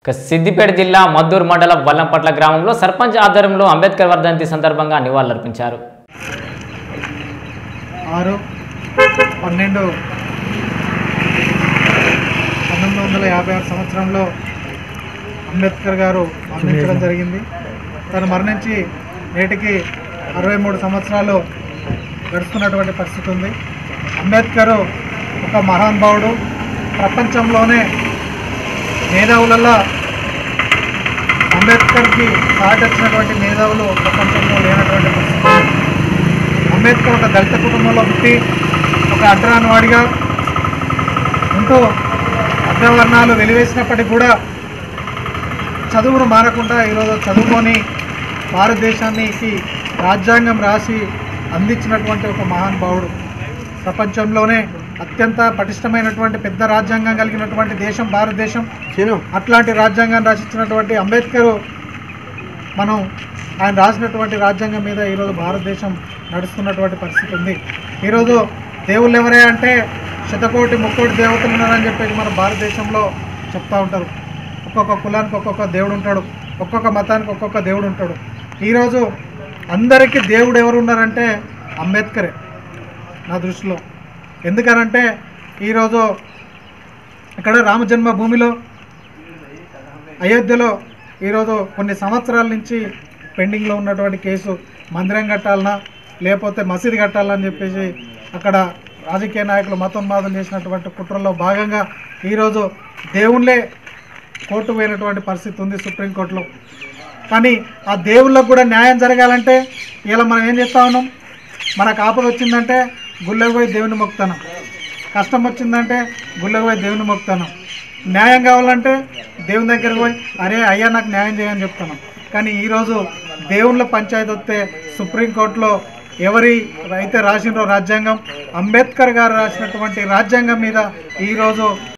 ఇక సిద్దిపేట జిల్లా మద్దూరు మండలం వల్లంపట్ల గ్రామంలో సర్పంచ్ ఆధ్వర్యంలో అంబేద్కర్ వర్ధంతి సందర్భంగా నివాళులర్పించారు ఆరు పన్నెండు పంతొమ్మిది వందల యాభై ఆరు సంవత్సరంలో అంబేద్కర్ గారు మరణించడం జరిగింది తను మరణించి నేటికి అరవై మూడు సంవత్సరాలు గడుస్తున్నటువంటి పరిస్థితి ఉంది అంబేద్కర్ ఒక మహానుభావుడు ప్రపంచంలోనే మేధావులలో అంబేద్కర్కి సాగొచ్చినటువంటి మేధావులు ప్రపంచంలో లేనటువంటి పరిస్థితి ఉంది. అంబేద్కర్ ఒక దళిత కుటుంబంలో పుట్టి ఒక అగ్రవాడిగా ఉంటూ అగ్రవర్ణాలు వెలివేసినప్పటికీ కూడా చదువును మానకుండా ఈరోజు చదువుకొని భారతదేశానికి రాజ్యాంగం రాసి అందించినటువంటి ఒక మహానుభావుడు ప్రపంచంలోనే అత్యంత పటిష్టమైనటువంటి పెద్ద రాజ్యాంగం కలిగినటువంటి దేశం భారతదేశం అట్లాంటి రాజ్యాంగాన్ని రచించినటువంటి అంబేద్కర్ మనం ఆయన రాసినటువంటి రాజ్యాంగం మీద ఈరోజు భారతదేశం నడుస్తున్నటువంటి పరిస్థితి ఉంది ఈరోజు దేవుళ్ళు ఎవరే అంటే శతకోటి ముక్కోటి దేవతలు ఉన్నారని చెప్పేసి మన భారతదేశంలో చెప్తా ఉంటారు ఒక్కొక్క కులానికి ఒక్కొక్క దేవుడు ఉంటాడు ఒక్కొక్క మతానికి ఒక్కొక్క దేవుడు ఉంటాడు ఈరోజు అందరికీ దేవుడు ఎవరు ఉన్నారంటే అంబేద్కరే నా దృష్టిలో ఎందుకనంటే ఈరోజు ఇక్కడ రామజన్మ భూమిలో అయోధ్యలో ఈరోజు కొన్ని సంవత్సరాల నుంచి పెండింగ్లో ఉన్నటువంటి కేసు మందిరం కట్టాలనా లేకపోతే మసీదు కట్టాలని చెప్పేసి అక్కడ రాజకీయ నాయకులు మతోన్మాదం చేసినటువంటి కుట్రలో భాగంగా ఈరోజు దేవుళ్ళే కోర్టు పోయినటువంటి పరిస్థితి ఉంది సుప్రీంకోర్టులో కానీ ఆ దేవుళ్ళకు కూడా న్యాయం జరగాలంటే ఇలా మనం ఏం చేస్తా ఉన్నాం మనకు ఆపద వచ్చిందంటే గుళ్ళకు పోయి దేవుని మొక్కుతాను కష్టం వచ్చిందంటే గుళ్ళకు పోయి దేవుని మొక్కుతాను న్యాయం కావాలంటే దేవుని దగ్గరికి పోయి అరే అయ్యా నాకు న్యాయం చేయని చెప్తాను కానీ ఈరోజు దేవుళ్ళ పంచాయతీ వస్తే సుప్రీంకోర్టులో ఎవరి అయితే రాసినో రాజ్యాంగం అంబేద్కర్ గారు రాసినటువంటి రాజ్యాంగం మీద ఈరోజు